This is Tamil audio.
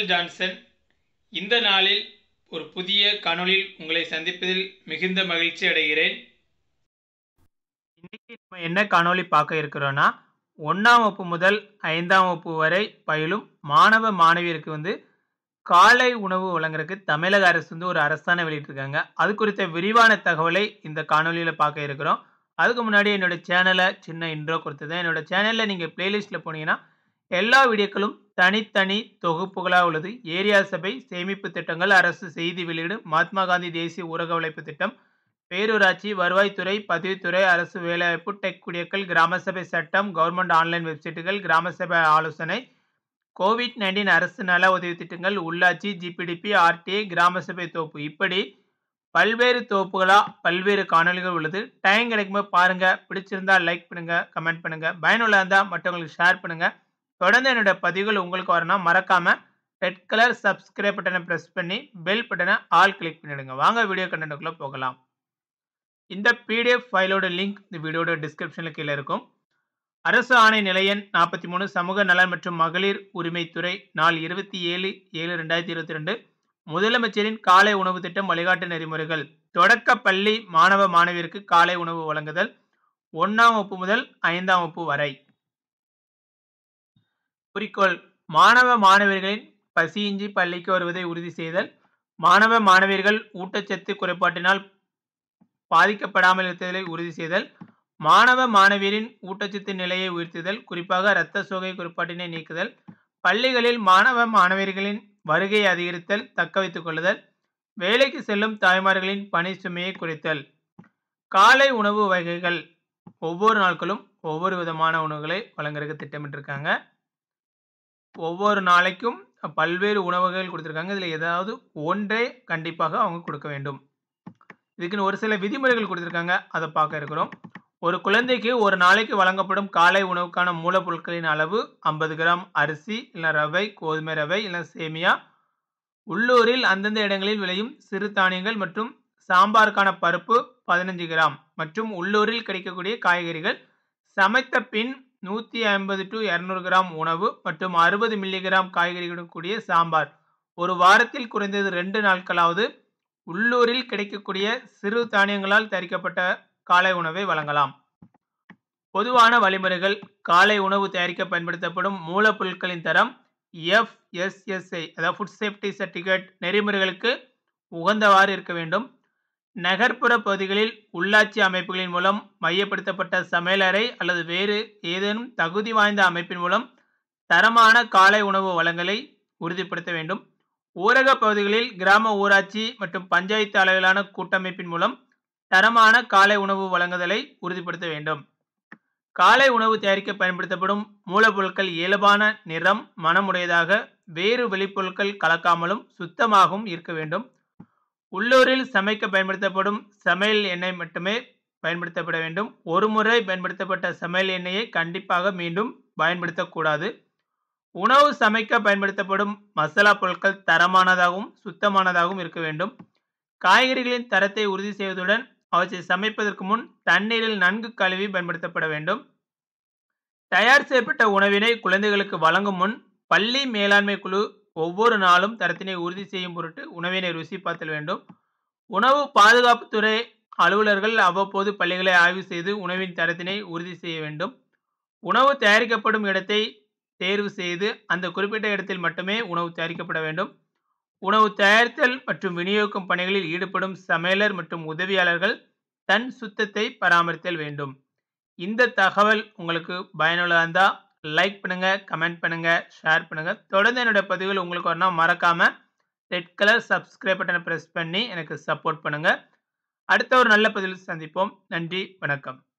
மைக்கேல் ஜான்சன் இந்த நாளில் ஒரு புதிய காணொளியில் உங்களை சந்திப்பதில் மிகுந்த மகிழ்ச்சி அடைகிறேன் இன்னைக்கு நம்ம என்ன காணொளி பார்க்க இருக்கிறோன்னா ஒன்றாம் வகுப்பு முதல் ஐந்தாம் வகுப்பு வரை பயிலும் மாணவ மாணவியருக்கு வந்து காலை உணவு வழங்குறதுக்கு தமிழக அரசு வந்து ஒரு அரசாணை வெளியிட்டிருக்காங்க அது குறித்த விரிவான தகவலை இந்த காணொலியில் பார்க்க இருக்கிறோம் அதுக்கு முன்னாடி என்னோட சேனலை சின்ன இன்ட்ரோ கொடுத்தது என்னோட சேனலில் நீங்கள் பிளேலிஸ்ட்டில் போனீங்கன்னா எல்லா வீடியோக்களும் தனித்தனி தொகுப்புகளாக உள்ளது ஏரியா சபை சேமிப்பு திட்டங்கள் அரசு செய்தி வெளியீடு மகாத்மா காந்தி தேசிய ஊரக உழைப்பு திட்டம் பேரூராட்சி வருவாய்த்துறை பதிவுத்துறை அரசு வேலைவாய்ப்பு டெக் குடியக்கள் கிராம சபை சட்டம் கவர்மெண்ட் ஆன்லைன் வெப்சைட்டுகள் கிராம சபை ஆலோசனை கோவிட் நைன்டீன் அரசு நல உதவி திட்டங்கள் உள்ளாட்சி ஜிபிடிபி ஆர்டிஐ கிராம சபை தொகுப்பு இப்படி பல்வேறு தொகுப்புகளாக பல்வேறு காணொலிகள் உள்ளது டைம் கிடைக்கும்போது பாருங்கள் பிடிச்சிருந்தா லைக் பண்ணுங்கள் கமெண்ட் பண்ணுங்கள் பயனுள்ள இருந்தால் மற்றவங்களுக்கு ஷேர் பண்ணுங்கள் தொடர்ந்து என்னோட பதிவுகள் உங்களுக்கு வரணும் மறக்காமல் ரெட் கலர் சப்ஸ்கிரைப் பட்டனை ப்ரெஸ் பண்ணி பெல் பட்டனை ஆல் கிளிக் பண்ணிடுங்க வாங்க வீடியோ கண்டென்ட்டுக்குள்ளே போகலாம் இந்த பிடிஎஃப் ஃபைலோட லிங்க் இந்த வீடியோட டிஸ்கிரிப்ஷனில் கீழே இருக்கும் அரசு ஆணை நிலையன் நாற்பத்தி மூணு சமூக நலன் மற்றும் மகளிர் உரிமைத்துறை நாள் இருபத்தி ஏழு ஏழு ரெண்டாயிரத்தி இருபத்தி ரெண்டு முதலமைச்சரின் காலை உணவு திட்டம் வழிகாட்டு நெறிமுறைகள் தொடக்க பள்ளி மாணவ மாணவியருக்கு காலை உணவு வழங்குதல் ஒன்றாம் வகுப்பு முதல் ஐந்தாம் வகுப்பு வரை குறிக்கோள் மாணவ மாணவியர்களின் பசியின்றி பள்ளிக்கு வருவதை உறுதி செய்தல் மாணவ மாணவியர்கள் ஊட்டச்சத்து குறைபாட்டினால் பாதிக்கப்படாமல் இருத்தலை உறுதி செய்தல் மாணவ மாணவியரின் ஊட்டச்சத்து நிலையை உயர்த்துதல் குறிப்பாக இரத்த சோகை குறைபாட்டினை நீக்குதல் பள்ளிகளில் மாணவ மாணவியர்களின் வருகையை அதிகரித்தல் தக்க வைத்துக் கொள்ளுதல் வேலைக்கு செல்லும் தாய்மார்களின் பணி சுமையை குறைத்தல் காலை உணவு வகைகள் ஒவ்வொரு நாட்களும் ஒவ்வொரு விதமான உணவுகளை வழங்குறதுக்கு திட்டமிட்டிருக்காங்க ஒவ்வொரு நாளைக்கும் பல்வேறு உணவுகள் கொடுத்துருக்காங்க இதில் ஏதாவது ஒன்றே கண்டிப்பாக அவங்க கொடுக்க வேண்டும் இதுக்குன்னு ஒரு சில விதிமுறைகள் கொடுத்துருக்காங்க அதை பார்க்க இருக்கிறோம் ஒரு குழந்தைக்கு ஒரு நாளைக்கு வழங்கப்படும் காலை உணவுக்கான மூலப்பொருட்களின் அளவு ஐம்பது கிராம் அரிசி இல்லை ரவை கோதுமை ரவை இல்லை சேமியா உள்ளூரில் அந்தந்த இடங்களில் விளையும் சிறு தானியங்கள் மற்றும் சாம்பாருக்கான பருப்பு பதினஞ்சு கிராம் மற்றும் உள்ளூரில் கிடைக்கக்கூடிய காய்கறிகள் சமைத்த பின் நூற்றி ஐம்பது டு இரநூறு கிராம் உணவு மற்றும் அறுபது மில்லிகிராம் காய்கறிகளுடன் கூடிய சாம்பார் ஒரு வாரத்தில் குறைந்தது ரெண்டு நாட்களாவது உள்ளூரில் கிடைக்கக்கூடிய சிறு தானியங்களால் தயாரிக்கப்பட்ட காலை உணவை வழங்கலாம் பொதுவான வழிமுறைகள் காலை உணவு தயாரிக்க பயன்படுத்தப்படும் மூலப்பொருட்களின் தரம் எஃப்எஸ்எஸ்ஐ அதாவது ஃபுட் சேஃப்டி சர்டிஃபிகேட் நெறிமுறைகளுக்கு உகந்தவாறு இருக்க வேண்டும் நகர்ப்புற பகுதிகளில் உள்ளாட்சி அமைப்புகளின் மூலம் மையப்படுத்தப்பட்ட சமையலறை அல்லது வேறு ஏதேனும் தகுதி வாய்ந்த அமைப்பின் மூலம் தரமான காலை உணவு வழங்கலை உறுதிப்படுத்த வேண்டும் ஊரக பகுதிகளில் கிராம ஊராட்சி மற்றும் பஞ்சாயத்து அளவிலான கூட்டமைப்பின் மூலம் தரமான காலை உணவு வழங்குதலை உறுதிப்படுத்த வேண்டும் காலை உணவு தயாரிக்க பயன்படுத்தப்படும் மூலப்பொருட்கள் இயல்பான நிறம் மனமுடையதாக வேறு வெளிப்பொருட்கள் கலக்காமலும் சுத்தமாகவும் இருக்க வேண்டும் உள்ளூரில் சமைக்க பயன்படுத்தப்படும் சமையல் எண்ணெய் மட்டுமே பயன்படுத்தப்பட வேண்டும் ஒரு முறை பயன்படுத்தப்பட்ட சமையல் எண்ணெயை கண்டிப்பாக மீண்டும் பயன்படுத்தக்கூடாது உணவு சமைக்க பயன்படுத்தப்படும் மசாலா பொருட்கள் தரமானதாகவும் சுத்தமானதாகவும் இருக்க வேண்டும் காய்கறிகளின் தரத்தை உறுதி செய்வதுடன் அவற்றை சமைப்பதற்கு முன் தண்ணீரில் நன்கு கழுவி பயன்படுத்தப்பட வேண்டும் தயார் செய்யப்பட்ட உணவினை குழந்தைகளுக்கு வழங்கும் முன் பள்ளி மேலாண்மை குழு ஒவ்வொரு நாளும் தரத்தினை உறுதி செய்யும் பொருட்டு உணவினை ருசி பார்த்தல் வேண்டும் உணவு பாதுகாப்புத்துறை அலுவலர்கள் அவ்வப்போது பள்ளிகளை ஆய்வு செய்து உணவின் தரத்தினை உறுதி செய்ய வேண்டும் உணவு தயாரிக்கப்படும் இடத்தை தேர்வு செய்து அந்த குறிப்பிட்ட இடத்தில் மட்டுமே உணவு தயாரிக்கப்பட வேண்டும் உணவு தயாரித்தல் மற்றும் விநியோகிக்கும் பணிகளில் ஈடுபடும் சமையலர் மற்றும் உதவியாளர்கள் தன் சுத்தத்தை பராமரித்தல் வேண்டும் இந்த தகவல் உங்களுக்கு பயனுள்ளதாக இருந்தால் லைக் பண்ணுங்கள் கமெண்ட் பண்ணுங்கள் ஷேர் பண்ணுங்கள் தொடர்ந்து என்னோட பதிவுகள் உங்களுக்கு வரணும் மறக்காமல் ரெட் கலர் சப்ஸ்கிரைப் பட்டனை ப்ரெஸ் பண்ணி எனக்கு சப்போர்ட் பண்ணுங்கள் அடுத்த ஒரு நல்ல பதிவில் சந்திப்போம் நன்றி வணக்கம்